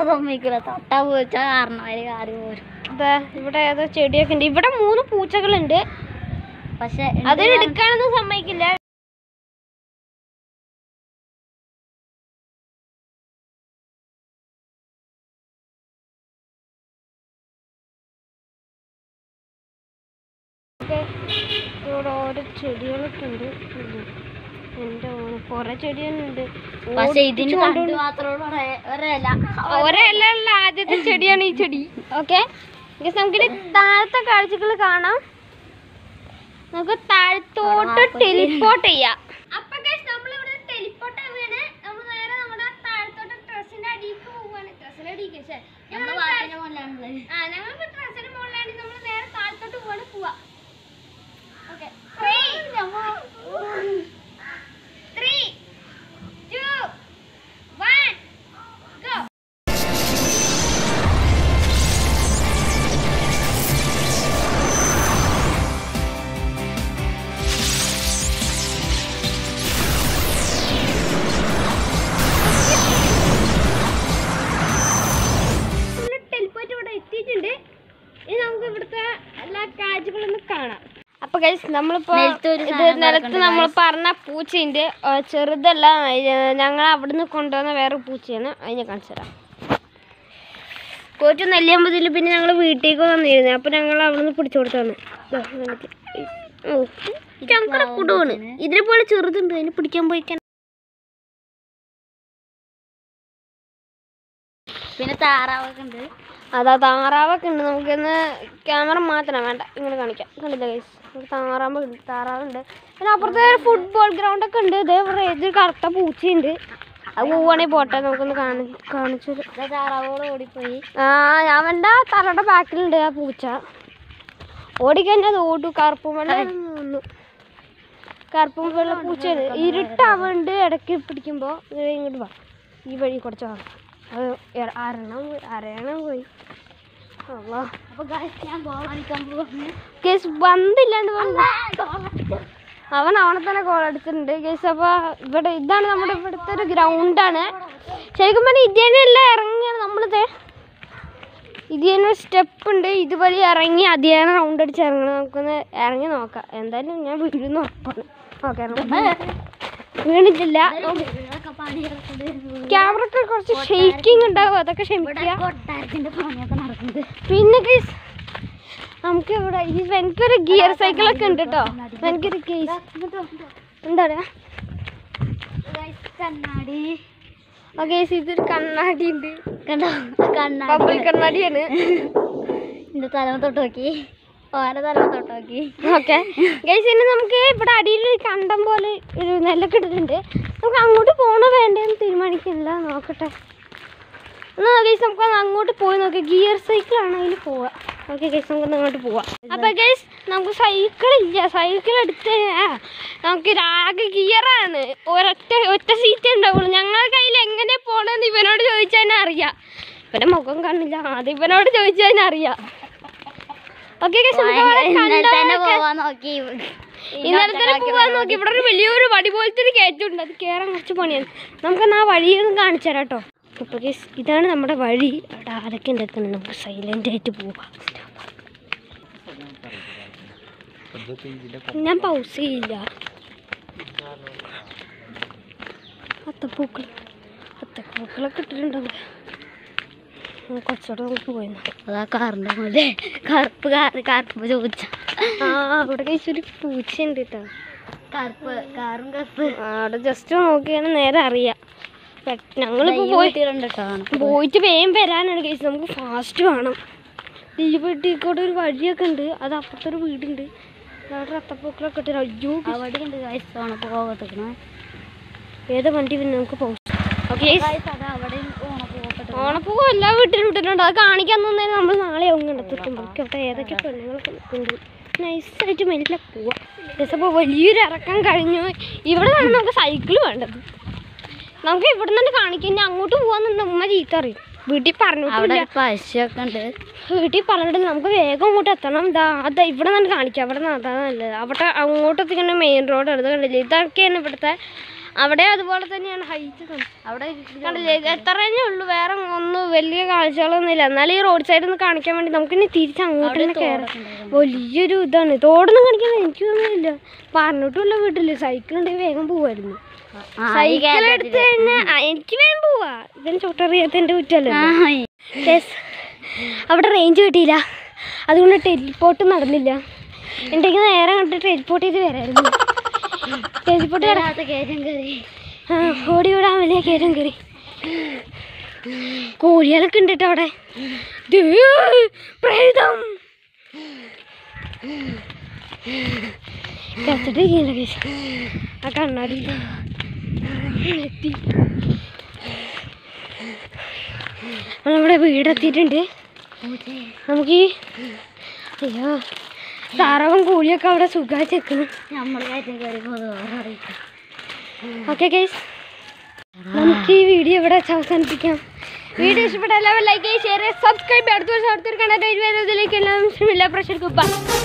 സമ്മതിക്കില്ല തൊട്ടാ പൂച്ച കാരണവര് കാറി പോരും ദാ ഇവിടെ ഏതോ ചെടിയൊക്കെ ഉണ്ട് ഇവിടെ മൂന്ന് പൂച്ചകളുണ്ട് പക്ഷെ അതിന് എടുക്കാനൊന്നും സമ്മതിക്കില്ല ഇവിടെ ഓരോ ചെടികളൊക്കെ ഉണ്ട് ഉം. എന്റെ മോനെ കൊറേ ചെടികളുണ്ട് പക്ഷെ ഇതിന് ഓടിച്ച് കണ്ടു മാത്രമുള്ള ഒരേല ഒരല്ല ആദ്യത്തെ ചെടിയാണ് ഈ ചെടി ഓക്കെ നമുക്കിനി താഴത്തെ കാഴ്ചകൾ കാണാം നമുക്ക് താഴത്തോട്ട് ടെലിപ്പോർട്ട് ചെയ്യാം അപ്പൊ നമ്മളിവിടെ ടെലിപ്പോർട്ട് ആവുകയാണ് നമ്മൾ നേരെ നമ്മുടെ താഴത്തോട്ട് ഡ്രസ്സിന്റെ അടിയിലേക്ക് പോവുകയാണ് ഡ്രസ്സിന്റെ അടിയിലേക്ക് ശേ നമ്മള് വാട്ടിന്റെ മുകളിലാണുള്ളത് ആ ഞങ്ങളിപ്പോ ഡ്രസ്സിന്റെ മുകളിലാണ് നമ്മൾ നേരെ താഴത്തോട്ട് പോവാണ് പോവാ okay three two one go ടെലിപ്പോയിട്ട് ഇവിടെ എത്തിയിട്ടുണ്ട് ഇനി നമുക്ക് ഇവിടുത്തെ എല്ലാ കാഴ്ചകളൊന്ന് കാണാം അപ്പൊ ഗൈസ് നമ്മളിപ്പോ നിലത്തൊരു ഇത് സാധനം നിലത്ത് കിടക്കുന്നുണ്ട് നമ്മൾ പറഞ്ഞ പൂച്ചയുണ്ട് ആ, ചെറുതല്ല ഞങ്ങൾ അവിടുന്ന് കൊണ്ടുവന്ന വേറെ പൂച്ചയാണ് അതിനെ കാണിച്ചു തരാം കോച്ചു നെല്ലിയാമ്പതിൽ പിന്നെ ഞങ്ങൾ വീട്ടിലേക്ക് വന്നിരുന്നു അപ്പൊ ഞങ്ങൾ അവിടുന്ന് പിടിച്ചു കൊടുത്താണ് ഓ ഞങ്ങളുടെ കുടുവാണ് ഇതിനെ പോലെ ചെറുതുണ്ട് അതിനെ പിടിക്കാൻ പോയിക്കാൻ പിന്നെ താറാവൊക്കെ ഉണ്ട് അതാ താറാവൊക്കെ ഉണ്ട് നമുക്കിന്ന് ക്യാമറ മാത്രം വേണ്ട ഇങ്ങനെ കാണിക്കാം കണ്ടില്ല ഗൈസ് താറാമ്പ് ഉണ്ട് താറാവുണ്ട് പിന്നെ അപ്പുറത്തെ ഒരു ഫുട്ബോൾ ഗ്രൗണ്ട് ഒക്കെ ഉണ്ട് ഇതേ ഇവിടെ ഏതൊരു കറുത്ത പൂച്ചയുണ്ട് അത് പോവാണെങ്കിൽ പോട്ടെ നമുക്കൊന്ന് കാണി കാണിച്ചു തരാം. ഇത് താറാവോട് ഓടിപ്പോയി ആ അവൻ്റെ തലയുടെ ബാക്കിലുണ്ട് ആ പൂച്ച ഓടിക്കഴിഞ്ഞാൽ അത് ഓടും കറുപ്പും വെള്ള നിന്നു കറുപ്പും വെള്ള പൂച്ചയാണ് ഇരുട്ടാവുണ്ട് ഇടയ്ക്ക് പിടിക്കുമ്പോൾ ഇങ്ങോട്ട് വാ ഈ വഴി കുറച്ച് വാ അത് എ- അരണം പോയി അരയണം പോയി അള്ളാ അപ്പൊ guys, ഞാൻ ഗോൾ കളിക്കാൻ പോകുന്നു കേസ് ബന്ധില്ലാണ്ട് വന്നു അവൻ അവനെ തന്നെ ഗോൾ അടിച്ചിട്ടുണ്ട് കേസ് അപ്പോൾ ഇവിടെ ഇതാണ് നമ്മുടെ ഇവിടുത്തെ ഒരു ഗ്രൗണ്ടാണ് ശരിക്കും പറഞ്ഞാൽ ഇതിനെല്ലാം ഇറങ്ങിയാണ് നമ്മളിത് ഇതിന് സ്റ്റെപ്പ് ഉണ്ട് ഇതുവഴി ഇറങ്ങി അതിയാണ് റൗണ്ട് അടിച്ച് ഇറങ്ങണം നമുക്കൊന്ന് ഇറങ്ങി നോക്കാം എന്തായാലും ഞാൻ വീഴുന്ന ഉറപ്പാണ് ഓക്കെ വീണിട്ടില്ല ഇതൊക്കെ പണി കിടക്കുന്നത് ക്യാമറക്ക് കുറച്ച് ഷെയ്ക്കിംഗ് ഉണ്ടാവും അതൊക്കെ ഇവിടെ ക്ഷമിക്കുക കൊട്ടാരത്തിന്റെ പണിയൊക്കെ നടക്കുന്നത് പിന്നെ ഗൈസ് നമുക്ക് ഇവിടെ ഈ എനിക്കൊരു ഗിയർ സൈക്കിളൊക്കെ ഉണ്ട് കേട്ടോ എനിക്കൊരു കേസ് എന്താണ് Guys, കണ്ണാടി ഗൈസ് ഇതൊരു കണ്ണാടി ഉണ്ട് കണ്ടോ കണ്ണാടി ബബിൾ കണ്ണാടിയാണ് എന്റെ തലമ തൊട്ട് നോക്കി ഓരോ തലമ തൊട്ട് നോക്കി ഓക്കെ ഗൈസ് ഇനി നമുക്ക് ഇവിടെ അടിയിൽ ഒരു കണ്ടം പോലെ ഒരു നെല്ലൊക്കെ ഇട്ടിട്ടുണ്ട് നമുക്ക് അങ്ങോട്ട് പോകണോ വേണ്ടതെന്ന് തീരുമാനിക്കുന്നില്ല നോക്കട്ടെ എന്നാ ഗൈസ് നമുക്ക് ഒന്ന് അങ്ങോട്ട് പോയി നോക്കാം ഗിയർ സൈക്കിളാണ് അതിൽ പോവാം ഓക്കെ ഗൈസ് നമുക്ക് അങ്ങോട്ട് പോവാം അപ്പോൾ ഗൈസ് നമുക്ക് സൈക്കിൾ ഇല്ല സൈക്കിൾ എടുത്ത് കഴിഞ്ഞാൽ നമുക്ക് ആകെ ഗിയറാണ് ഒരൊറ്റ ഒറ്റ സീറ്റേ ഉണ്ടാവുള്ളൂ ഞങ്ങളുടെ കയ്യിൽ എങ്ങനെ പോകണമെന്ന് ഇവനോട് ചോദിച്ചാൽ തന്നെ അറിയാം ഇവൻ്റെ മുഖം കാണില്ല ആദ്യം ഇവനോട് ചോദിച്ചാൽ തന്നെ അറിയാം ഓക്കെ ഗൈസ് നമുക്ക് അവിടെ ഇന്നലെ തന്നെ കണ്ടതൊക്കെ- പോവാൻ നോക്കി ഇന്നലെ തന്നെ പോവാൻ നോക്കി ഇവിടെ ഒരു വലിയൊരു വടി പോലത്തെ ഒരു കയറ്റുണ്ട് അത് കയറാൻ കുറച്ച് പണിയാണ് നമുക്കെന്നാ ആ വഴിയൊന്നും കാണിച്ചു തരാം കേട്ടോ അപ്പോൾ ഗൈസ് ഇതാണ് നമ്മുടെ വഴി അവിടെ ആരൊക്കെ നിൽക്കുന്നത് നമുക്ക് സൈലൻ്റ് ആയിട്ട് പോവാം ഞാൻ പൗസ് ചെയ്യില്ല അത്തപ്പൂക്കൾ അത്തപ്പൂക്കളൊക്കെ ഇട്ടിട്ടുണ്ടല്ലോ ഉം, കുറച്ചുകൂടെ നമുക്ക് പോയി നോക്കാം അതാ കാറിന്റെ മുതലേ കറുപ്പ് കാറ് കറുപ്പ് ചോദിച്ച ആ അവിടെ കഴിച്ചൊരു പൂച്ചയുണ്ട് കേട്ടോ കറുപ്പ് കാറും കറുപ്പ് അവിടെ ജസ്റ്റ് നോക്കിയാണ് നേരെ അറിയാം പെ- ഞങ്ങളിപ്പോ പോയി പോയിട്ടുണ്ട് കേട്ടോ പോയിട്ട് വേഗം വരാനാണ് കേസ് നമുക്ക് ഫാസ്റ്റ് വേണം ദീപട്ടിക്കൂടെ ഒരു വഴിയൊക്കെ ഉണ്ട് അത് അപ്പുറത്തെ ഒരു വീടുണ്ട് അവിടെ റത്തപ്പൊക്കളൊക്കെ ഇട്ട് അയ്യോ അവിടെ ഉണ്ട് ഗൈസ് ഓണപ്പൂവെടുക്കണേ ഏതാ വണ്ടി പിന്നെ നമുക്ക് പോകാം ഓക്കെ അത് അവിടെ ഓണപ്പൂവെടുക്കണം ഓണപ്പൂവ് എല്ലാ വീട്ടിലും ഇട്ടിട്ടുണ്ട് അത് കാണിക്കാൻ തന്നേരം നമ്മൾ നാളെ ആവും കണ്ടെത്തുമ്പോൾ അവിടെ ഏതൊക്കെ പെണ്ണുങ്ങളൊക്കെ നിൽക്കുന്നുണ്ട് നൈസായിട്ട് മെല്ലെ പോവാം ജസ്റ്റ് അപ്പോൾ വലിയൊരു ഇറക്കം കഴിഞ്ഞു ഇവിടെ നിന്നാണ് നമുക്ക് സൈക്കിൾ വേണ്ടത് നമുക്ക് ഇവിടെ നിന്ന് കാണിക്കാൻ ഇനി അങ്ങോട്ട് പോകാൻ ഉമ്മ ചീത്ത അറിയും വീട്ടിൽ അവിടെ പറഞ്ഞിട്ടില്ല ഒരു പശുവൊക്കെ ഉണ്ട് വീട്ടിൽ പറഞ്ഞിട്ട് നമുക്ക് വേഗം അങ്ങോട്ട് എത്തണം ഇതാ അതാ ഇവിടെ നിന്ന് കാണിക്കാം അവിടെ നിന്ന് അതാ നല്ലത് അവിടെ അങ്ങോട്ട് എത്തിക്കുന്ന മെയിൻ റോഡ് എടുത്ത് കണ്ടില്ലേ ഇതൊക്കെയാണ് ഇവിടുത്തെ അവിടെ അതുപോലെ തന്നെയാണ് ഹൈറ്റ് അവിടെ കണ്ടില്ലേ ഇത് എത്ര തന്നെ ഉള്ളൂ വേറെ ഒന്നും വലിയ കാഴ്ചകളൊന്നും ഇല്ല എന്നാലും ഈ റോഡ് സൈഡിൽ നിന്ന് കാണിക്കാൻ വേണ്ടി നമുക്ക് ഇനി തിരിച്ച് അങ്ങോട്ട് തന്നെ കയറാം വലിയൊരു ഇതാണ് തോടൊന്നും കാണിക്കാൻ എനിക്ക് തോന്നുന്നില്ല പറഞ്ഞിട്ടുമില്ല വീട്ടില് സൈക്കിൾ ഉണ്ടെങ്കിൽ വേഗം പോവായിരുന്നു സൈക്കിൾ എടുത്ത് കഴിഞ്ഞാൽ എനിക്ക് വേഗം പോവാ ഇവൻ ചോട്ടറിയാത്തതിന്റെ കുറ്റല്ലേ Yes. അവിടെ റേഞ്ച് കിട്ടിയില്ല അതുകൊണ്ട് ടെലിപ്പോർട്ട് നടന്നില്ല ഉണ്ടെങ്കിൽ നേരെ കണ്ട് ടെലിപ്പോർട്ട് ചെയ്ത് വരായിരുന്നു ടെലിപ്പോർട്ട് കയറ്റം കയറി ആ ഓടി വിടാൻ വലിയ കയറ്റം കയറി കോഴികളൊക്കെ ഉണ്ട് കേട്ടോ അവിടെ ദേ, പ്രേതം കത്തിട്ടിരിക്കല്ലോ കേസ് ആ കണ്ണാടി എത്തി അപ്പോൾ നമ്മുടെ വീടെത്തിയിട്ടുണ്ട് നമുക്ക് ഈ അയ്യോ താറാവും കോഴിയൊക്കെ അവിടെ സുഖമായിട്ട് വെക്കണം നമ്മൾ കയറ്റം കയറി പോകുന്നത് ഓക്കെ ഗൈസ് നമുക്ക് ഈ വീഡിയോ ഇവിടെ വെച്ച് അവസാനിപ്പിക്കാം വീഡിയോ ഇഷ്ടപ്പെട്ട എല്ലാവരും ലൈക്ക് ചെയ്യുക ഷെയർ ചെയ്യുക സബ്സ്ക്രൈബ് അടുത്ത വർഷം അടുത്തൊരു കണ്ടായിട്ട് വരുന്നതിലേക്ക് എല്ലാം പ്രഷർ കുപ്പ